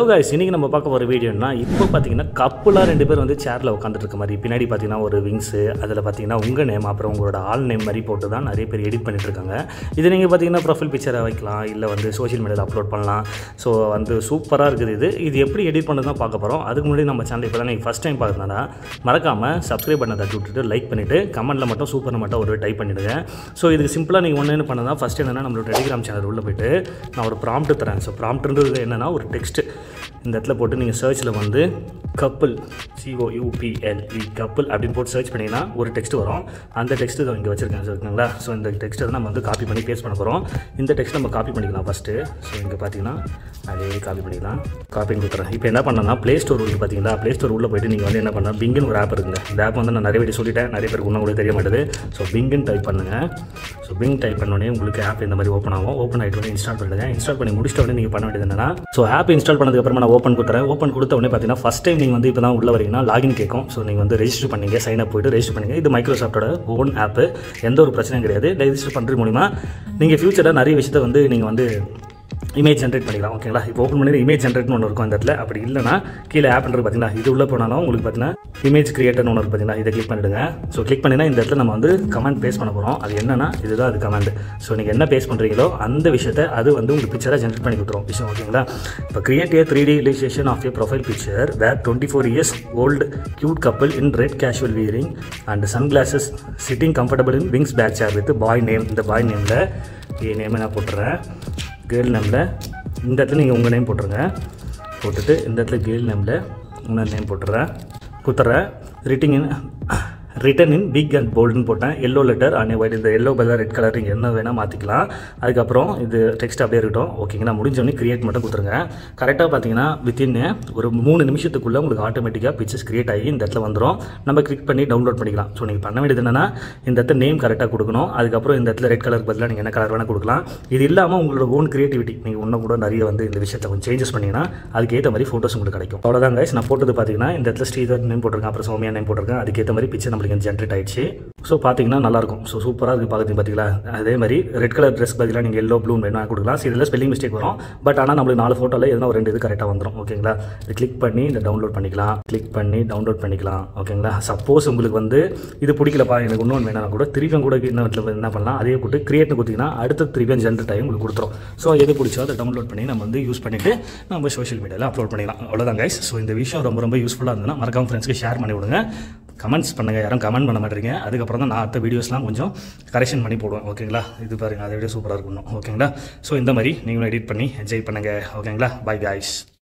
guys இன்னைக்கு நம்ம பார்க்க போகிற வீடியோனா இப்போ பார்த்தீங்கன்னா கப்புலாக ரெண்டு பேர் வந்து சேரில் உட்காந்துட்டு இருக்க மாதிரி பின்னாடி பார்த்தீங்கன்னா ஒரு விங்ஸு அதில் பார்த்தீங்கன்னா உங்கள் நேம் அப்புறம் உங்களோட ஆல் நேம் மாதிரி போட்டு தான் நிறைய பேர் எடிட் பண்ணிட்டு இருக்காங்க இது நீங்கள் பார்த்தீங்கன்னா ப்ரொஃபைல் பிக்சரை வைக்கலாம் இல்லை வந்து சோஷியல் மீடியாவில் அப்லோட் பண்ணலாம் ஸோ வந்து சூப்பராக இருக்குது இது இது எப்படி எடிட் பண்ணது தான் பார்க்க போகிறோம் அதுக்கு முன்னாடி நம்ம சேனல் இப்போ தான் நீங்கள் ஃபஸ்ட் டைம் பார்க்குறதுனா மறக்காமல் சப்ஸ்கிரைப் பண்ண தட்டி விட்டுட்டு லைக் பண்ணிவிட்டு கமெண்ட்டில் மட்டும் சூப்பர் மட்டும் ஒரு டைப் பண்ணிவிடுங்க ஸோ இதுக்கு சிம்பிளாக நீங்கள் ஒன்று என்ன பண்ணதான் ஃபஸ்ட் என்னென்னா நம்மளோட டெலிகிராம் சேனல் உள்ளே போயிட்டு நான் ஒரு ப்ராம்ப்ட் தரேன் ஸோ ப்ராம்ப்ட்ன்றது என்னென்னா ஒரு டெக்ஸ்ட் இந்த இடத்துல போட்டு நீங்கள் சர்ச்சில் வந்து கப்பல் சிஓயூபிஎல்இ கப்பல் அப்படின்னு போட்டு சர்ச் பண்ணிங்கன்னா ஒரு டெக்ஸ்ட் வரும் அந்த டெக்ஸ்ட் இதை இங்கே வச்சுருக்கேன் ஓகேங்களா ஸோ இந்த டெக்ஸ்ட்டை நம்ம வந்து காப்பி பண்ணி பேஸ்ட் பண்ண போகிறோம் இந்த டெக்ஸ்ட் நம்ம காப்பி பண்ணிக்கலாம் ஃபஸ்ட்டு ஸோ இங்கே பார்த்தீங்கன்னா அதே காப்பி பண்ணிக்கலாம் காப்பி கொடுத்துறேன் இப்போ என்ன பண்ணனா ப்ளே ஸ்டோர் உள்ள பார்த்தீங்களா ப்ளே ஸ்டோர் உள்ளே போயிட்டு நீங்கள் வந்து என்ன பண்ணலாம் பிங்குன்னு ஒரு ஆப் இருக்குங்க இந்த ஆப் வந்து நான் நிறைய வீடியோ சொல்லிட்டேன் நிறைய பேருக்கு இன்னும் கூட தெரிய மாட்டேது ஸோ பிங்குன்னு டைப் பண்ணுங்கள் ஸோ பிங் டைப் பண்ணோடனே உங்களுக்கு ஆப் இந்த மாதிரி ஓப்பன் ஆகும் ஓப்பன் ஆகிட்டு வந்து இன்ஸ்டால் பண்ணுங்க இன்ஸ்டால் பண்ணி முடிச்சிட்ட உடனே நீங்கள் பண்ண வேண்டியது என்னன்னா ஸோ ஆப் இன்ஸ்டால் பண்ணதுக்கப்புறமா நான் ஓப்பன் கொடுத்துறேன் ஓப்பன் கொடுத்த உடனே பார்த்தீங்கன்னா ஃபஸ்ட் டைம் நீங்கள் வந்து இப்போ தான் உள்ள வரீங்கன்னா லாகின் கேட்கும் ஸோ நீங்கள் வந்து ரெஜிஸ்டர் பண்ணீங்க சைன் அப் போயிட்டு ரெஜிஸ்டர் பண்ணுங்க இது மைக்ரோசாஃப்ட்டோட ஓன் ஆப்பு எந்த ஒரு பிரச்சனையும் கிடையாது ரெஜிஸ்டர் பண்ணுறது மூலிமா நீங்கள் ஃபியூச்சரில் நிறைய விஷயத்தை வந்து நீங்கள் வந்து இமேஜ் ஜென்ரேட் பண்ணிக்கலாம் ஓகேங்களா இப்போ ஓப்பன் பண்ணி இமேஜ் ஜென்ரேட்னு ஒன்று இருக்கும் அந்த இடத்துல அப்படி இல்லைனா கீழே ஆப்ன்றது பார்த்தீங்கன்னா இது உள்ள போனாலும் உங்களுக்கு பார்த்தீங்கன்னா இமேஜ் கிரியேட்டர்னு ஒன்று இருக்கு பார்த்தீங்கன்னா இதை கிளிக் பண்ணிடுங்க ஸோ கிளிக் பண்ணினா இந்த இடத்துல நம்ம வந்து கமெண்ட் பேஸ் பண்ண போகிறோம் அது என்னன்னா இதுதான் அது கமெண்ட் ஸோ நீங்கள் என்ன பேஸ் பண்ணுறீங்களோ அந்த விஷயத்தை அது வந்து உங்களுக்கு பிக்சராக ஜென்ரேட் பண்ணி கொடுத்துரும் விஷயம் ஓகேங்களா இப்போ create a three D illustration of a profile picture where twenty four years old cute couple in red casual wearing and sun glasses sitting comfortable in wings back chair with boy name இந்த boy நேமில் ஏ நேமை நான் போட்டுறேன் girl நேமில் இந்த இடத்துல நீங்கள் உங்கள் நேம் போட்டுருங்க போட்டுட்டு இந்த இடத்துல கேர்ள் நேமில் உங்கள் நேம் போட்டுறேன் குத்துறேன் writing in written in big and போல்டுன்னு போட்டேன் எல்லோ லெட்டர் அண்ட் ஒயிட் இந்த எல்லோ பதிலாக ரெட் கலர் நீங்கள் என்ன வேணால் மாற்றிக்கலாம் அதுக்கப்புறம் இது டெக்ஸ்ட் அப்படியே இருக்கட்டும் ஓகேங்களா முடிஞ்சோடனே கிரியேட் மட்டும் கொடுத்துருங்க கரெக்டாக பார்த்தீங்கன்னா வித்தின் ஒரு மூணு நிமிஷத்துக்குள்ளே உங்களுக்கு ஆட்டோமேட்டிக்காக பிக்சர்ஸ் கிரியேட் ஆகி இந்த இடத்துல வந்துடும் நம்ம கிளிக் பண்ணி டவுன்லோட் பண்ணிக்கலாம் ஸோ நீங்கள் பண்ண வேண்டியது என்னென்னா இந்த இடத்துல நேம் கரெக்டாக கொடுக்கணும் அதுக்கப்புறம் இந்த இடத்துல ரெட் கலருக்கு பதிலாக நீங்கள் என்ன கலர் வேணால் கொடுக்கலாம் இது இல்லாமல் உங்களோட ஓன் கிரியேட்டிவிட்டி நீங்கள் இன்னும் கூட நிறைய வந்து இந்த விஷயத்தை கொஞ்சம் சேஞ்சஸ் பண்ணிங்கன்னா அதுக்கேற்ற மாதிரி ஃபோட்டோஸ் உங்களுக்கு கிடைக்கும் அவ்வளோதான் guys நான் போட்டது பார்த்தீங்கன்னா இந்த இடத்துல ஸ்ரீதர் நேம் போட்டிருக்கேன் அப்புறம் சௌமியா நேம் போட்டிருக்கேன் அதுக்கேற்ற மாதிரி பிக்சர் நம்மளுக்கு ஜென்ரேட் ஆயிடுச்சு ஸோ பார்த்தீங்கன்னா நல்லாயிருக்கும் ஸோ சூப்பராக இருக்குது பார்க்குறது பார்த்தீங்களா அதே மாதிரி ரெட் கலர் ட்ரெஸ் பதிலாக நீங்கள் எல்லோ ப்ளூ வேணால் கொடுக்கலாம் ஸோ இதில் ஸ்பெல்லிங் மிஸ்டேக் வரும் பட் ஆனால் நம்மளுக்கு நாலு ஃபோட்டோவில் எதனா ஒரு ரெண்டு இது கரெக்டாக வந்துடும் ஓகேங்களா இது கிளிக் பண்ணி இந்த டவுன்லோட் பண்ணிக்கலாம் கிளிக் பண்ணி டவுன்லோட் பண்ணிக்கலாம் ஓகேங்களா சப்போஸ் உங்களுக்கு வந்து இது பிடிக்கலப்பா எனக்கு இன்னொன்று வேணா கூட திருப்பியும் கூட இன்னும் வீட்டில் என்ன பண்ணலாம் அதே போட்டு கிரியேட்னு கொடுத்தீங்கன்னா அடுத்த திருப்பியும் ஜென்ரேட் ஆகி உங்களுக்கு கொடுத்துரும் ஸோ எது பிடிச்சோ அதை டவுன்லோட் பண்ணி நம்ம வந்து யூஸ் பண்ணிவிட்டு நம்ம சோஷியல் மீடியாவில் அப்லோட் பண்ணிக்கலாம் அவ்வளோதான் கைஸ் ஸோ இந்த விஷயம் ரொம்ப ரொம்ப யூஸ்ஃபுல்லாக இருந்ததுன்னா மறக்காம ஃப்ரெண்ட்ஸ்க்கு ஷேர் பண்ணி விடுங்க கமெண்ட்ஸ் பண்ணுங்கள் யாரும் கமெண்ட் பண்ண மாட்டீங்க அதுக்கப்புறம் தான் நான் அடுத்த வீடியோஸ்லாம் கொஞ்சம் கரெக்ஷன் பண்ணி போடுவேன் ஓகேங்களா இது பாருங்கள் அதை விட சூப்பராக இருக்கணும் ஓகேங்களா ஸோ இந்த மாதிரி நீங்களும் எடிட் பண்ணி என்ஜாய் பண்ணுங்கள் ஓகேங்களா பை காய்ஸ்